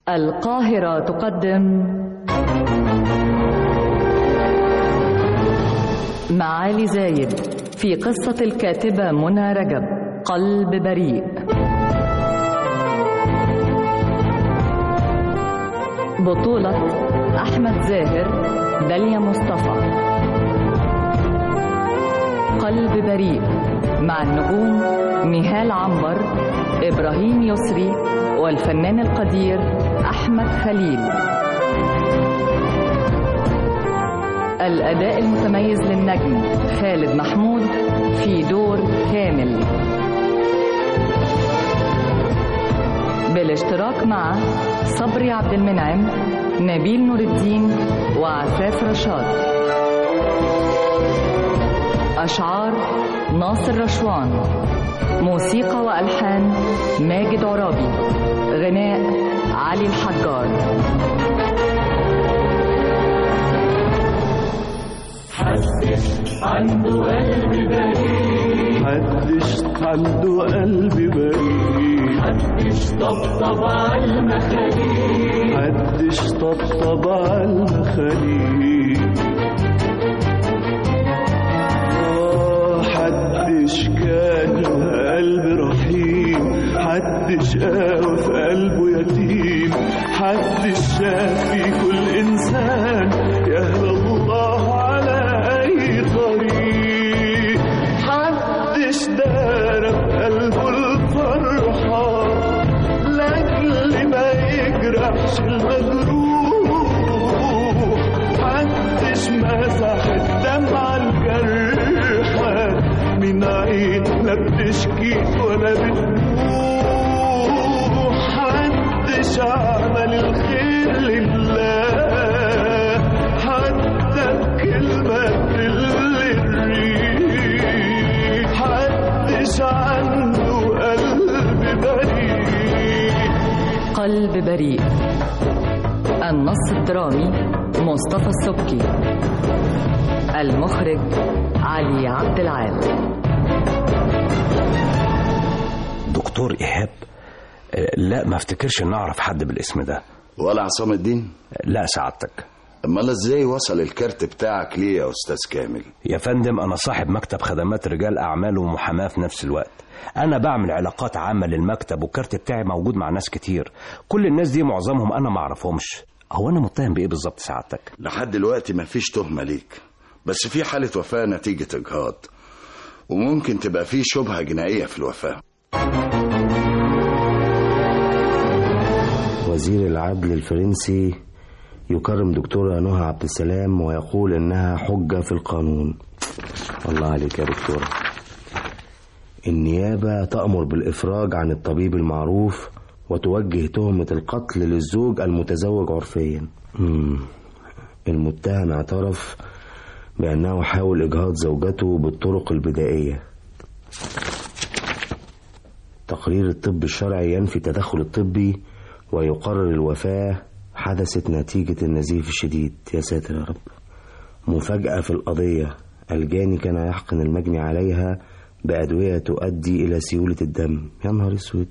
القاهرة تقدم معالي زايد في قصة الكاتبة منى رجب قلب بريء بطولة أحمد زاهر داليا مصطفى قلب بريء مع النجوم نهال عنبر إبراهيم يسري والفنان القدير أحمد خليل الأداء المتميز للنجم خالد محمود في دور كامل بالاشتراك مع صبري عبد المنعم نبيل نور الدين وعفاف رشاد أشعار ناصر رشوان موسيقى وألحان ماجد عرابي غناء علي الحجار حدش عنده قلب بريء محدش عنده قلب بريء حدش طبطب على المخاليق محدش طبطب على المخاليق آه، حدش كان له قلب رحيم حدش قاوى في قلبه يتيم حدش شاف في كل انسان يهدى الله على اي طريق حدش دار في قلبه الفرحه لاجل ما يجرحش المجروح محدش مسح الدمعة الجرحى من عين لا بتشكي ولا بتبوح محدش عمل الخير لله حتى بكلمة تل الريح محدش عنده قلب بريء قلب بريء النص الدرامي مصطفى السبكي المخرج علي عبد العال دكتور إيهاب آه، لا ما افتكرش ان اعرف حد بالاسم ده ولا عصام الدين لا سعادتك امال ازاي وصل الكارت بتاعك ليه يا استاذ كامل يا فندم انا صاحب مكتب خدمات رجال اعمال ومحاماه في نفس الوقت انا بعمل علاقات عامه للمكتب والكارت بتاعي موجود مع ناس كتير كل الناس دي معظمهم انا ما اعرفهمش هو انا متهم بايه بالظبط سعادتك لحد دلوقتي مفيش تهمة ليك بس في حالة وفاة نتيجة إجهاض وممكن تبقى في شبهة جنائية في الوفاة وزير العدل الفرنسي يكرم دكتورة نهى عبد السلام ويقول إنها حجة في القانون الله عليك يا دكتورة النيابة تأمر بالإفراج عن الطبيب المعروف وتوجه تهمة القتل للزوج المتزوج عرفيا مم. المتهم اعترف بأنه حاول إجهاض زوجته بالطرق البدائية تقرير الطب الشرعي ينفي التدخل الطبي ويقرر الوفاة حدثت نتيجة النزيف الشديد يا ساتر يا رب مفاجأة في القضية الجاني كان يحقن المجني عليها بأدوية تؤدي إلى سيولة الدم يا نهار اسود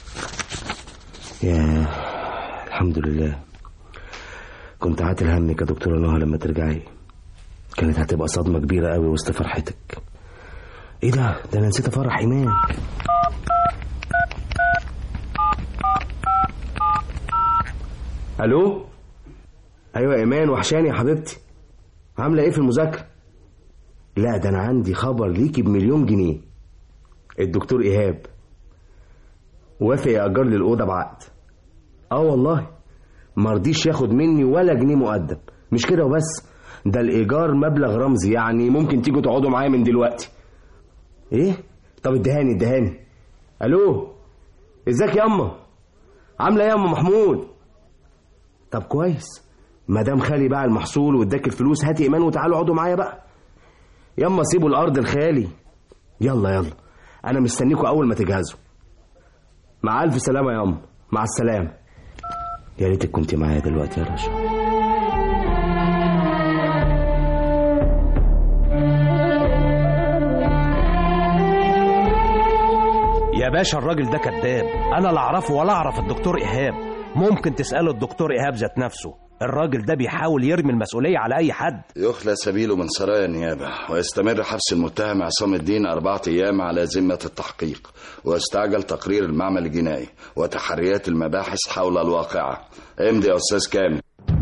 يا الحمد لله كنت عاتل همك يا دكتورة نهى لما ترجعي كانت هتبقى صدمة كبيرة قوي وسط فرحتك ايه ده ده انا نسيت افرح ايمان الو ايوه يا ايمان وحشاني يا حبيبتي عامله ايه في المذاكره لا ده انا عندي خبر ليكي بمليون جنيه الدكتور ايهاب وافق يأجر لي الاوضه بعقد اه والله مرضيش ياخد مني ولا جنيه مقدم مش كده وبس ده الايجار مبلغ رمزي يعني ممكن تيجوا تقعدوا معايا من دلوقتي ايه طب ادهاني ادهاني الو ازيك يا اما عامله ايه يا ام محمود طب كويس ما دام خالي باع المحصول واداك الفلوس هاتي ايمان وتعالوا اقعدوا معايا بقى ياما سيبوا الارض الخالي يلا يلا انا مستنيكوا اول ما تجهزوا مع الف سلامه يا ام مع السلامه يا ريتك كنت معايا دلوقتي يا رشا يا باشا الراجل ده كذاب انا لا اعرفه ولا اعرف الدكتور ايهاب ممكن تساله الدكتور ايهاب ذات نفسه الراجل ده بيحاول يرمي المسؤوليه على اي حد يخلى سبيله من سرايا النيابة ويستمر حبس المتهم عصام الدين أربعة أيام على ذمة التحقيق ويستعجل تقرير المعمل الجنائي وتحريات المباحث حول الواقعة امضي يا أستاذ كامل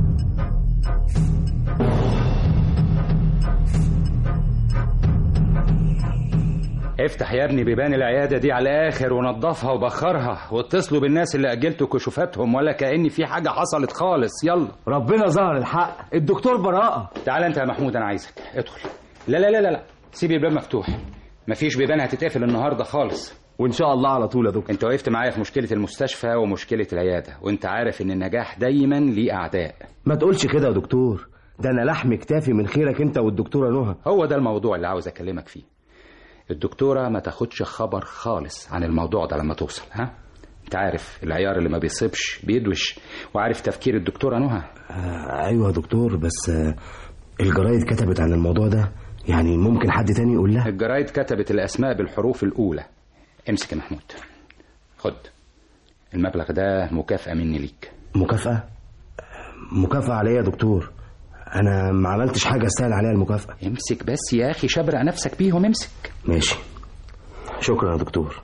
افتح يا ابني بيبان العيادة دي على الآخر ونضفها وبخرها واتصلوا بالناس اللي أجلتوا كشوفاتهم ولا كأن في حاجة حصلت خالص يلا ربنا ظهر الحق الدكتور براءة تعال أنت يا محمود أنا عايزك ادخل لا لا لا لا, لا. سيب الباب مفتوح مفيش بيبان هتتقفل النهاردة خالص وإن شاء الله على طول يا دكتور انت وقفت معايا في مشكلة المستشفى ومشكلة العيادة وانت عارف ان النجاح دايما ليه أعداء ما تقولش كده يا دكتور ده أنا لحم كتافي من خيرك أنت والدكتورة نهى هو ده الموضوع اللي عاوز أكلمك فيه الدكتورة ما تاخدش خبر خالص عن الموضوع ده لما توصل ها انت عارف العيار اللي ما بيصيبش بيدوش وعارف تفكير الدكتورة نهى آه أيوة يا دكتور بس آه الجرايد كتبت عن الموضوع ده يعني ممكن حد تاني يقول لها الجرايد كتبت الأسماء بالحروف الأولى امسك يا محمود خد المبلغ ده مكافأة مني ليك مكافأة مكافأة عليا يا دكتور أنا ما عملتش حاجة أستاهل عليها المكافأة امسك بس يا أخي شبرق نفسك بيهم امسك ماشي شكرا يا دكتور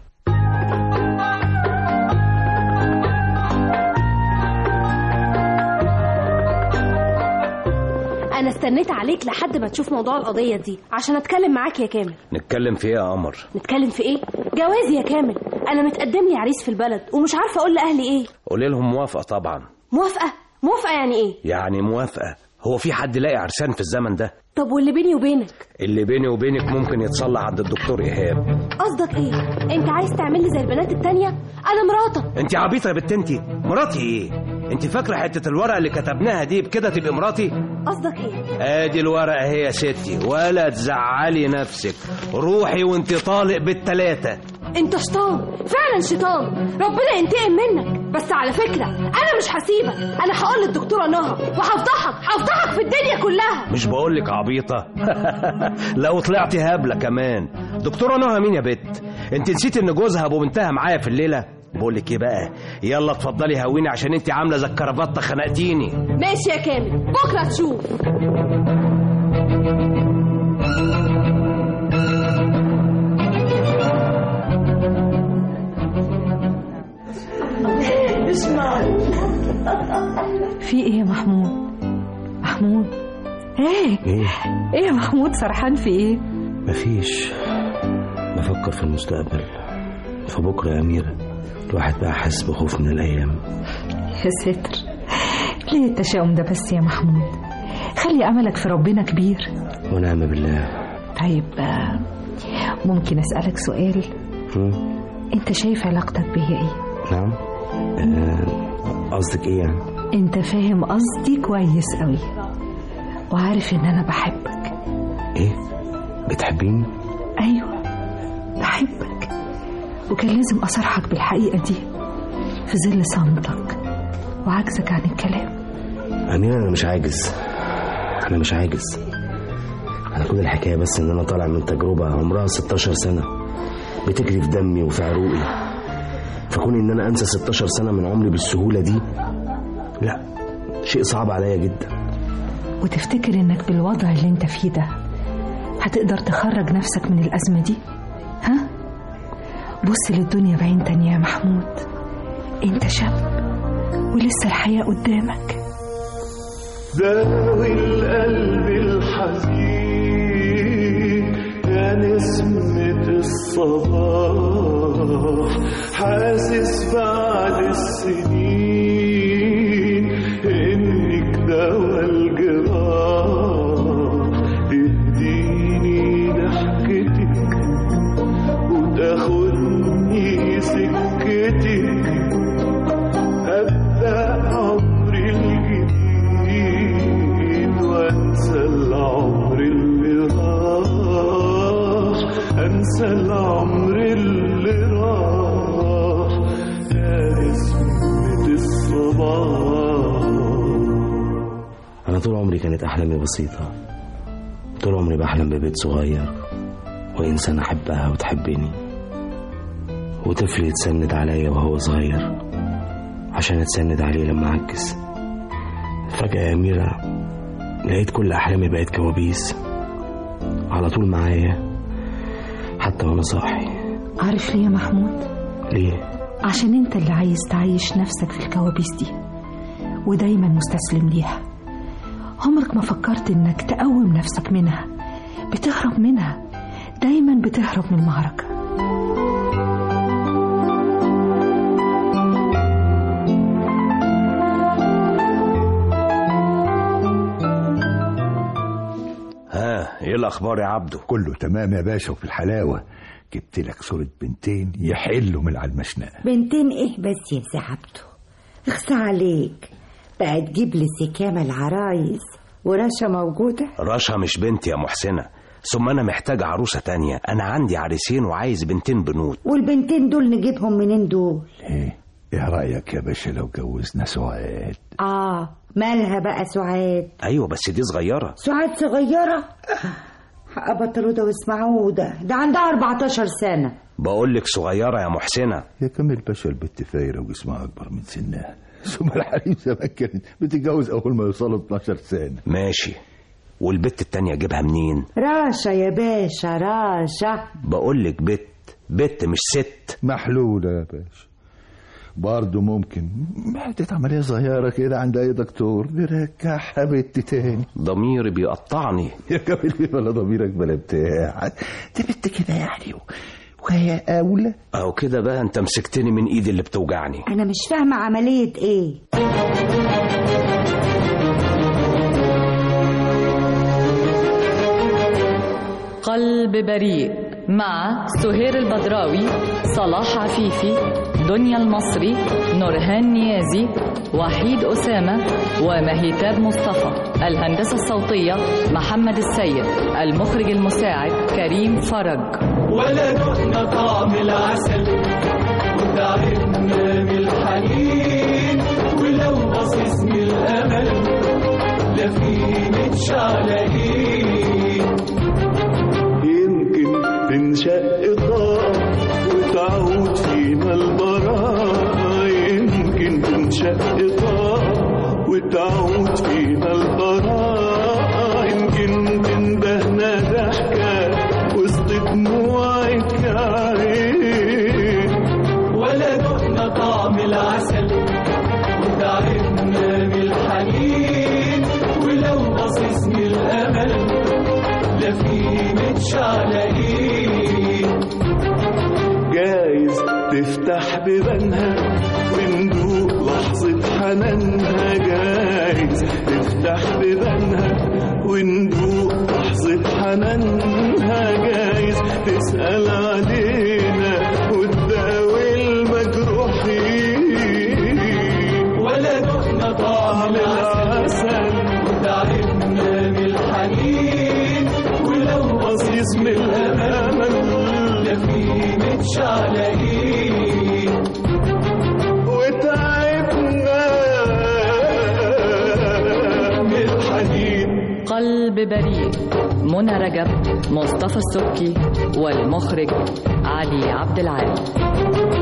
انا استنيت عليك لحد ما تشوف موضوع القضيه دي عشان اتكلم معاك يا كامل نتكلم في ايه يا قمر نتكلم في ايه جوازي يا كامل انا متقدم لي عريس في البلد ومش عارفه اقول لاهلي ايه قولي لهم موافقه طبعا موافقه موافقه يعني ايه يعني موافقه هو في حد لاقي عرسان في الزمن ده طب واللي بيني وبينك اللي بيني وبينك ممكن يتصلح عند الدكتور ايهاب قصدك ايه انت عايز تعمل لي زي البنات التانية انا مراتك انت عبيطه يا بنت انت مراتي ايه انت فاكره حته الورقه اللي كتبناها دي بكده تبقى مراتي قصدك ايه ادي الورقه هي يا ستي ولا تزعلي نفسك روحي وانت طالق بالتلاتة انت شيطان فعلا شيطان ربنا ينتقم منك بس على فكره انا مش هسيبك انا هقول للدكتوره نهى وهفضحك هفضحك في الدنيا كلها مش بقولك عبيطه لو طلعتي هبله كمان دكتوره نهى مين يا بت انت نسيت ان جوزها ابو بنتها معايا في الليله بقول لك ايه بقى يلا اتفضلي هويني عشان انت عامله زي الكرافته خنقتيني ماشي يا كامل بكره تشوف في ايه يا محمود محمود ايه إيه ايه يا محمود سرحان في ايه مفيش بفكر في المستقبل في بكرة يا أميرة الواحد بقى حاسس بخوف من الأيام يا ساتر ليه التشاؤم ده بس يا محمود خلي املك في ربنا كبير ونعم بالله طيب آه، ممكن اسالك سؤال هم؟ انت شايف علاقتك بيا ايه نعم آه، قصدك إيه يعني انت فاهم قصدي كويس قوي وعارف ان انا بحبك إيه بتحبيني ايوه بحبك وكان لازم اصرحك بالحقيقه دي في ظل صمتك وعجزك عن الكلام أميرة أنا مش عاجز أنا مش عاجز أنا كل الحكاية بس إن أنا طالع من تجربة عمرها 16 سنة بتجري في دمي وفي عروقي فكون إن أنا أنسى 16 سنة من عمري بالسهولة دي لا شيء صعب عليا جدا وتفتكر انك بالوضع اللي انت فيه ده هتقدر تخرج نفسك من الأزمة دي ها بص للدنيا بعين تانية يا محمود انت شاب ولسه الحياة قدامك داوي القلب الحزين يا نسمة الصباح حاسس بعد السنين إنك دوا الجراح تهديني ضحكتك وتاخدني سكتك أبدأ عمري الجديد وأنسى العمر اللي راح أنسى العمر اللي راح يا نسمة الصباح أنا طول عمري كانت أحلامي بسيطة طول عمري بحلم ببيت صغير وإنسان أحبها وتحبني وطفل يتسند عليا وهو صغير عشان اتسند عليه لما عجز فجأة يا أميرة لقيت كل أحلامي بقت كوابيس على طول معايا حتى وأنا صاحي عارف ليه يا محمود ليه؟ عشان انت اللي عايز تعيش نفسك في الكوابيس دي ودايما مستسلم ليها عمرك ما فكرت انك تقوم نفسك منها بتهرب منها دايما بتهرب من المعركة ها ايه الاخبار يا عبده كله تمام يا باشا وفي الحلاوة جبت لك صورة بنتين يحلوا من على المشنقة بنتين ايه بس يا عبده اخسى عليك بقى تجيب لي سكامة العرايس ورشا موجودة رشا مش بنتي يا محسنة ثم انا محتاج عروسة تانية انا عندي عريسين وعايز بنتين بنود والبنتين دول نجيبهم منين دول ايه ايه رأيك يا باشا لو جوزنا سعاد اه مالها بقى سعاد ايوه بس دي صغيرة سعاد صغيرة حق بطلودة واسمعودة ده عندها 14 سنة بقول لك صغيرة يا محسنة يا كامل باشا البت فايرة وجسمها أكبر من سنها ثم الحريم زمان كانت بتتجوز أول ما يوصلوا 12 سنة ماشي والبت التانية اجيبها منين راشا يا باشا راشا بقول لك بت بت مش ست محلولة يا باشا برضه ممكن حتة عملية صغيرة كده عند أي دكتور نرجعها بنت تاني ضميري بيقطعني يا كامل بلا ضميرك بلا بتاع دي بنت كده يعني وهي أولى اهو كده بقى انت مسكتني من ايدي اللي بتوجعني أنا مش فاهمة عملية إيه قلب بريء مع سهير البدراوي صلاح عفيفي دنيا المصري نورهان نيازي وحيد أسامة ومهيتاب مصطفى الهندسة الصوتية محمد السيد المخرج المساعد كريم فرج ولا دقنا طعم العسل وتعبنا من الحنين ولو بصيص من الامل لا في متشعلقين يمكن تنشق طاق وتعود فينا البراءة يمكن تنشق طاق وتعود فينا البراءة يمكن تندهنا ضحكة وسط دموعك يا عين ولا دقنا طعم العسل وتعبنا من الحنين ولو بصيص من الامل لا في متشعلقين جايز تفتح بيبانها وندوق لحظة حنانها جايز تفتح بيبانها وندوق لحظة حنانها جايز تسأل علينا وتداوي المجروحين ولا دقنا طعم العسل وتعبنا من الحنين ولو بصيص من الامل لا في متشعلقين وتعبنا من الحنين قلب بريء منى رجب مصطفى السبكي والمخرج علي عبد العال